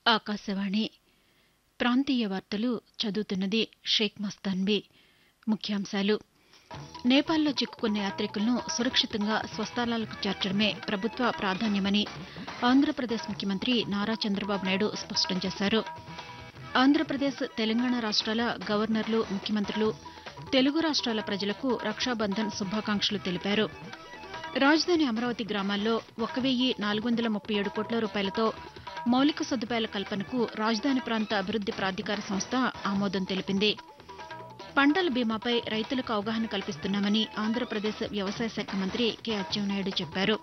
ఆకాశవాణి ప్రాంతీయ వార్తలు చదువుతున్నది షేక్ మస్తాన్బీ ముఖ్యాంశాలు నేపాల్లో చిక్కుకున్న యాతికులను సురక్షితంగా స్వస్థలాలకు చేర్చడమే ప్రభుత్వ ప్రాధాన్యమని ఆంధ్రప్రదేశ్ ముఖ్యమంత్రి నారా చంద్రబాబు నాయుడు స్పష్టం చేశారు ఆంధ్రప్రదేశ్ తెలంగాణ రాష్ట్రాల గవర్నర్లు ముఖ్యమంత్రులు తెలుగు రాష్ట్రాల ప్రజలకు రక్షాబంధన్ శుభాకాంక్షలు తెలిపారు రాజధాని అమరావతి గ్రామాల్లో ఒక వెయ్యి నాలుగు వందల ముప్పై ఏడు కోట్ల రూపాయలతో మౌలిక సదుపాయాల కల్పనకు రాజధాని ప్రాంత అభివృద్ది ప్రాధికార సంస్థ ఆమోదం తెలిపింది పంటల బీమాపై రైతులకు అవగాహన కల్పిస్తున్నామని ఆంధ్రప్రదేశ్ వ్యవసాయ శాఖ మంత్రి కె అచ్చెన్నాయుడు చెప్పారు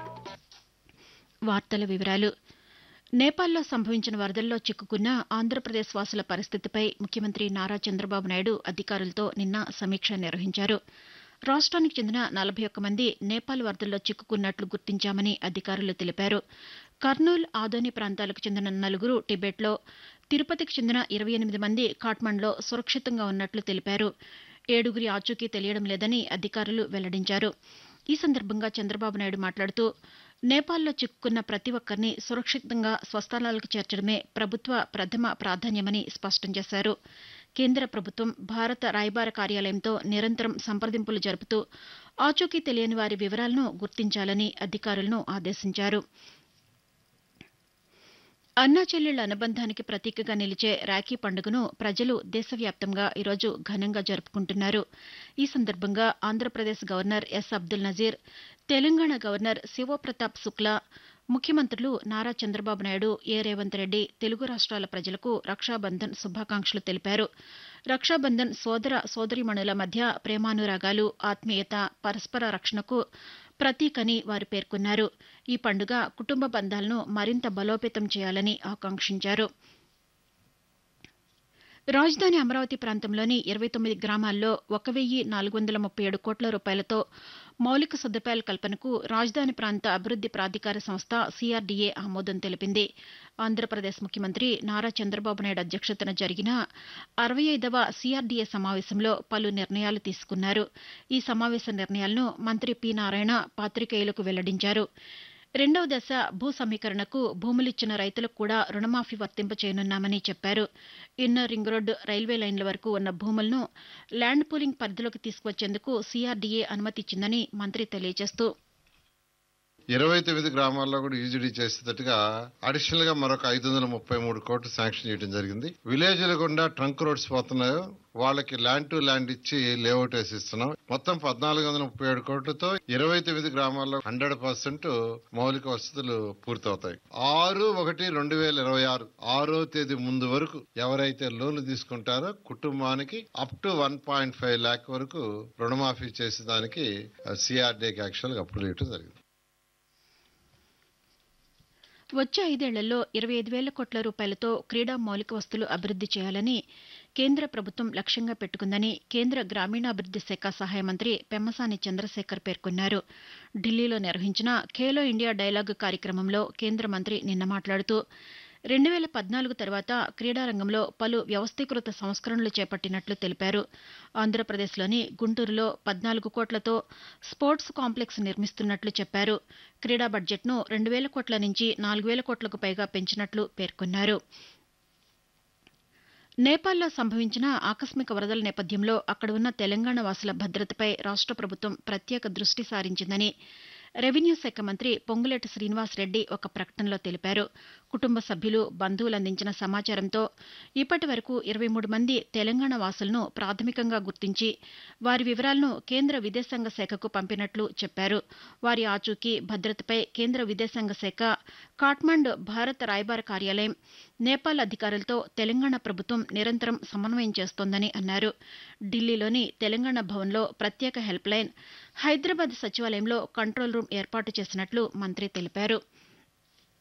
వార్తల వివరాలు నేపాల్లో సంభవించిన వరదల్లో చిక్కుకున్న ఆంధ్రప్రదేశ్ వాసుల పరిస్థితిపై ముఖ్యమంత్రి నారా చంద్రబాబు నాయుడు అధికారులతో నిన్న సమీక్ష నిర్వహించారు రాష్ట్రానికి చెందిన నలభై ఒక్క మంది నేపాల్ వరదల్లో చిక్కుకున్నట్లు గుర్తించామని అధికారులు తెలిపారు కర్నూలు ఆదోని ప్రాంతాలకు చెందిన నలుగురు టిబెట్లో తిరుపతికి చెందిన ఇరవై ఎనిమిది మంది కాట్మండ్లో సురక్షితంగా ఉన్నట్లు తెలిపారు ఏడుగురి ఆచూకీ తెలియడం లేదని అధికారులు వెల్లడించారు ఈ సందర్భంగా చంద్రబాబు నాయుడు మాట్లాడుతూ నేపాల్లో చిక్కుకున్న ప్రతి ఒక్కరిని సురక్షితంగా స్వస్థలాలకు చేర్చడమే ప్రభుత్వ ప్రథమ ప్రాధాన్యమని స్పష్టం చేశారు కేంద్ర ప్రభుత్వం భారత రాయబార కార్యాలయంతో నిరంతరం సంప్రదింపులు జరుపుతూ ఆచూకీ తెలియని వారి వివరాలను గుర్తించాలని అధికారులను ఆదేశించారు అన్నా చెల్లెళ్ల అనుబంధానికి ప్రతీకగా నిలిచే రాఖీ పండుగను ప్రజలు దేశవ్యాప్తంగా ఈరోజు ఘనంగా జరుపుకుంటున్నారు ఈ సందర్భంగా Andhra Pradesh governor S Abdul Nazeer Telangana governor Shiv Pratap Shukla ముఖ్యమంత్రులు నారా చంద్రబాబు నాయుడు ఏ రేవంత్ రెడ్డి తెలుగు రాష్ట్రాల ప్రజలకు రక్షాబంధన్ శుభాకాంక్షలు తెలిపారు రక్షాబంధన్ సోదర సోదరీమణుల మధ్య ప్రేమానురాగాలు ఆత్మీయత పరస్పర రక్షణకు ప్రతీకని వారు పేర్కొన్నారు ఈ పండుగ కుటుంబ బంధాలను మరింత బలోపేతం చేయాలని ఆకాంక్షించారు రాజధాని అమరావతి ప్రాంతంలోని ఇరవై తొమ్మిది గ్రామాల్లో ఒక వెయ్యి నాలుగు వందల ముప్పై ఏడు కోట్ల రూపాయలతో మౌలిక సదుపాయాల కల్పనకు రాజధాని ప్రాంత అభివృద్ది ప్రాధికార సంస్థ సీఆర్డీఏ ఆమోదం తెలిపింది ఆంధ్రప్రదేశ్ ముఖ్యమంత్రి నారా చంద్రబాబు నాయుడు అధ్యక్షతన జరిగిన అరవై ఐదవ సీఆర్డీఏ సమావేశంలో పలు నిర్ణయాలు తీసుకున్నారు ఈ సమావేశ నిర్ణయాలను మంత్రి పి నారాయణ పాతికేయులకు వెల్లడించారు రెండవ దశ భూ సమీకరణకు భూములిచ్చిన రైతులకు కూడా రుణమాఫీ వర్తింప చేయనున్నామని చెప్పారు ఇన్నర్ రింగ్ రోడ్డు రైల్వే లైన్ల వరకు ఉన్న భూములను ల్యాండ్ పూలింగ్ పరిధిలోకి తీసుకువచ్చేందుకు సీఆర్డీఏ అనుమతి ఇచ్చిందని మంత్రి తెలియజేస్తూ ఇరవై తొమ్మిది గ్రామాల్లో కూడా యూజీడీ చేసేటట్టుగా అడిషనల్ గా మరొక ఐదు వందల ముప్పై మూడు కోట్లు శాంక్షన్ చేయడం జరిగింది విలేజ్ల గుండా ట్రంక్ రోడ్స్ పోతున్నాయో వాళ్ళకి ల్యాండ్ టు ల్యాండ్ ఇచ్చి లేఅవుట్ వేసి ఇస్తున్నాం మొత్తం పద్నాలుగు వందల ముప్పై ఏడు కోట్లతో ఇరవై తొమ్మిది గ్రామాల్లో హండ్రెడ్ పర్సెంట్ మౌలిక వసతులు పూర్తవుతాయి ఆరు ఒకటి రెండు వేల ఇరవై ఆరు ఆరో తేదీ ముందు వరకు ఎవరైతే లోన్లు తీసుకుంటారో కుటుంబానికి up to one point five lakh వరకు రుణమాఫీ చేసేదానికి సిఆర్డీకి యాక్చువల్ అప్రూవల్ ఇవ్వడం జరిగింది వచ్చే ఐదేళ్లలో ఇరవై ఐదు వేల కోట్ల రూపాయలతో క్రీడా మౌలిక వస్తువులు అభివృద్ది చేయాలని కేంద్ర ప్రభుత్వం లక్ష్యంగా పెట్టుకుందని కేంద్ర గ్రామీణాభివృద్ది శాఖ సహాయ మంత్రి పెమ్మసాని చంద్రశేఖర్ పేర్కొన్నారు ఢిల్లీలో నిర్వహించిన ఖేలో ఇండియా డైలాగ్ కార్యక్రమంలో కేంద్ర మంత్రి నిన్న మాట్లాడుతూ రెండు వేల పద్నాలుగు తర్వాత క్రీడారంగంలో పలు వ్యవస్థీకృత సంస్కరణలు చేపట్టినట్లు తెలిపారు ఆంధ్రప్రదేశ్లోని గుంటూరులో పద్నాలుగు కోట్లతో స్పోర్ట్స్ కాంప్లెక్స్ నిర్మిస్తున్నట్లు చెప్పారు క్రీడా బడ్జెట్ను రెండు వేల కోట్ల నుంచి నాలుగు వేల కోట్లకు పైగా పెంచినట్లు పేర్కొన్నారు నేపాల్లో సంభవించిన ఆకస్మిక వరదల నేపథ్యంలో అక్కడ ఉన్న తెలంగాణ వాసుల భద్రతపై రాష్ట ప్రభుత్వం ప్రత్యేక దృష్టి సారించిందని రెవెన్యూ శాఖ మంత్రి పొంగులేటి శ్రీనివాసరెడ్డి ఒక ప్రకటనలో తెలిపారు కుటుంబ సభ్యులు బంధువులు అందించిన సమాచారంతో ఇప్పటి వరకు ఇరవై మూడు మంది తెలంగాణ వాసులను ప్రాథమికంగా గుర్తించి వారి వివరాలను కేంద్ర విదేశాంగ శాఖకు పంపినట్లు చెప్పారు వారి ఆచూకీ భద్రతపై కేంద్ర విదేశాంగ శాఖ కాట్మండ్ భారత రాయబార కార్యాలయం నేపాల్ అధికారులతో తెలంగాణ ప్రభుత్వం నిరంతరం సమన్వయం చేస్తోందని అన్నారు ఢిల్లీలోని తెలంగాణ భవన్లో ప్రత్యేక హెల్ప్ లైన్ హైదరాబాద్ సచివాలయంలో కంట్రోల్ రూమ్ ఏర్పాటు చేసినట్లు మంత్రి తెలిపారు